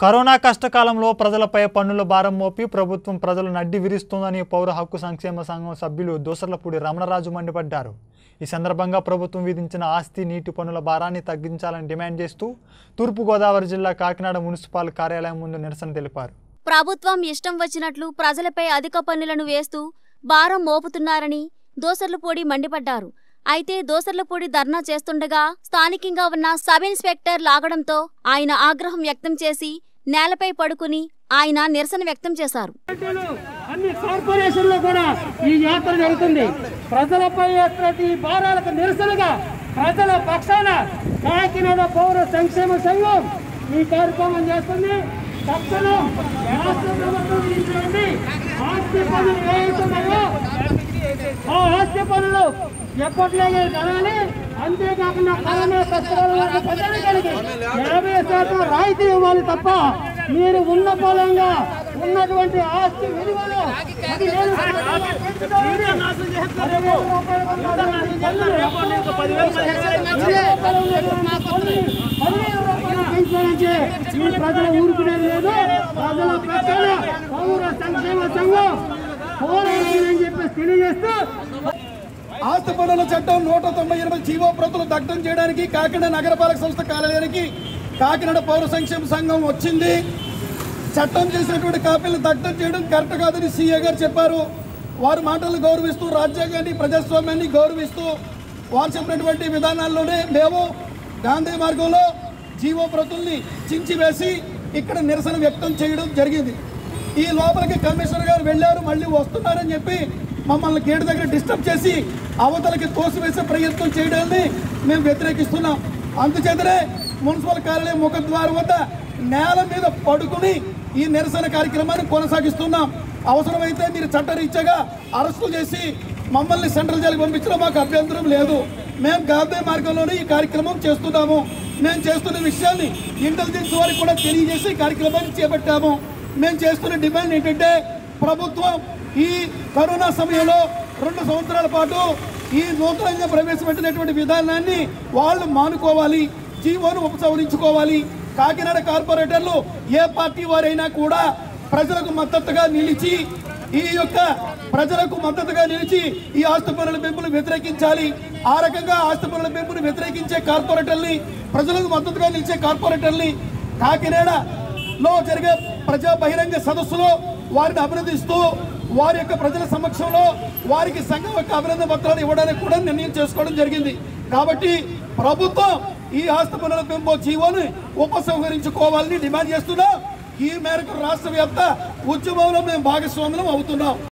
corona కష్టకాలంలో ప్రజలపై పన్నుల భారం మోపి ప్రభుత్వం ప్రజలు నడ్డి విరుస్తోందని పౌర హక్కు సంక్షేమ సంఘం సభ్యులు దోసర్లపూడి రమణరాజు మండిపడ్డారు ఈ సందర్భంగా ప్రభుత్వం విధించిన ఆస్తి నీటి పన్నుల భారాన్ని తగ్గించాలని డిమాండ్ చేస్తూ తూర్పుగోదావరి జిల్లా కాకినాడ మున్సిపల్ కార్యాలయం ముందు నిరసన తెలిపారు ప్రభుత్వం ఇష్టం వచ్చినట్లు ప్రజలపై అధిక పన్నులను వేస్తూ భారం మోపుతున్నారని దోసర్లపూడి మండిపడ్డారు అయితే దోసర్లపూడి ధర్నా చేస్తుండగా స్థానికంగా ఉన్న సబ్ ఇన్స్పెక్టర్ లాగడంతో ఆయన ఆగ్రహం వ్యక్తం చేసి నేలపై పడుకుని ఆయన నిరసన వ్యక్తం చేశారు పార్టీలు అన్ని కార్పొరేషన్లో కూడా ఈ యాత్ర జరుగుతుంది ప్రజలపై ప్రతి భారాలకు నిరసనగా ప్రజల పక్షాన కాకినాడ పౌర సంక్షేమ సంఘం ఈ కార్యక్రమం చేస్తుంది తక్షణం రాష్ట్ర ప్రభుత్వం విధించినటువంటి ఆస్తి పనులు ఏవైతున్నాయో ఆ ఆస్తి పనులు ఎప్పటిలాగే జరగాలి అంతేకాకుండా కరోనా కష్టాల ప్రజలకి యాభై శాతం రాయితీ ఇవ్వాలి తప్ప మీరు ఉన్న పొలంగా ఉన్నటువంటి ఆస్తి విలువలు పదివేల రూపాయలు పెంచుతామని పదివేల రూపాయలు ఉన్నటువంటి పన్నులు ఇదే పొలంలో ఉన్న పన్నుని పదివేల రూపాయలు పెంచాలంటే ఈ ప్రజలు ఊరుకునేది లేదు ప్రజల పక్షాన పౌర సంక్షేమ సంఘం పోరాడుతుందని చెప్పేసి తెలియజేస్తూ ఆస్తి పన్నుల చట్టం నూట తొంభై ఎనిమిది జీవో ప్రతులు దగ్ధం చేయడానికి కాకినాడ నగరపాలక సంస్థ కార్యాలయానికి కాకినాడ పౌర సంక్షేమ సంఘం వచ్చింది చట్టం చేసినటువంటి కాపీలను దగ్ధం చేయడం కరెక్ట్ కాదని సీఏ గారు చెప్పారు వారి మాటలను గౌరవిస్తూ రాజ్యాంగాన్ని ప్రజాస్వామ్యాన్ని గౌరవిస్తూ వారు చెప్పినటువంటి విధానాల్లోనే మేము గాంధీ మార్గంలో జీవో ప్రతుల్ని చించివేసి ఇక్కడ నిరసన వ్యక్తం చేయడం జరిగింది ఈ లోపలికి కమిషనర్ గారు వెళ్ళారు మళ్ళీ వస్తున్నారని చెప్పి మమ్మల్ని గేటు దగ్గర డిస్టర్బ్ చేసి అవతలకి తోసివేసే ప్రయత్నం చేయడాన్ని మేము వ్యతిరేకిస్తున్నాం అందుచేతనే మున్సిపల్ కార్యాలయం ముఖద్వారం వద్ద నేల మీద పడుకుని ఈ నిరసన కార్యక్రమాన్ని కొనసాగిస్తున్నాం అవసరమైతే మీరు చట్టరీత్యాగా అరెస్టు చేసి మమ్మల్ని సెంట్రల్ జైలుకి పంపించడం మాకు అభ్యంతరం లేదు మేము గాంధీ మార్గంలోనే ఈ కార్యక్రమం చేస్తున్నాము మేము చేస్తున్న విషయాన్ని ఇంటెలిజెన్స్ వారికి కూడా తెలియజేసి ఈ కార్యక్రమాన్ని చేపట్టాము మేము చేస్తున్న డిమాండ్ ఏంటంటే ప్రభుత్వం ఈ కరోనా సమయంలో రెండు సంవత్సరాల పాటు ఈ నూతనంగా ప్రవేశపెట్టినటువంటి విధానాన్ని వాళ్ళు మానుకోవాలి జీవోను ఉపసంహరించుకోవాలి కాకినాడ కార్పొరేటర్లు ఏ పార్టీ వారైనా కూడా ప్రజలకు మద్దతుగా నిలిచి ఈ యొక్క ప్రజలకు మద్దతుగా నిలిచి ఈ ఆస్తి పనుల పెంపును వ్యతిరేకించాలి ఆ రకంగా ఆస్తి పనుల పెంపును వ్యతిరేకించే కార్పొరేటర్ని ప్రజలకు మద్దతుగా నిలిచే కార్పొరేటర్ని కాకినాడలో జరిగే ప్రజా బహిరంగ సదస్సులో వారిని అభినందిస్తూ వారి యొక్క ప్రజల సమక్షంలో వారికి సంఘం యొక్క అభినందన పత్రాలు ఇవ్వడానికి కూడా నిర్ణయం చేసుకోవడం జరిగింది కాబట్టి ప్రభుత్వం ఈ ఆస్తి పనుల పెంపు జీవోని ఉపసంహరించుకోవాలని డిమాండ్ చేస్తున్నాం ఈ మేరకు రాష్ట్ర వ్యాప్త ఉద్యమంలో మేము భాగస్వాములం అవుతున్నాం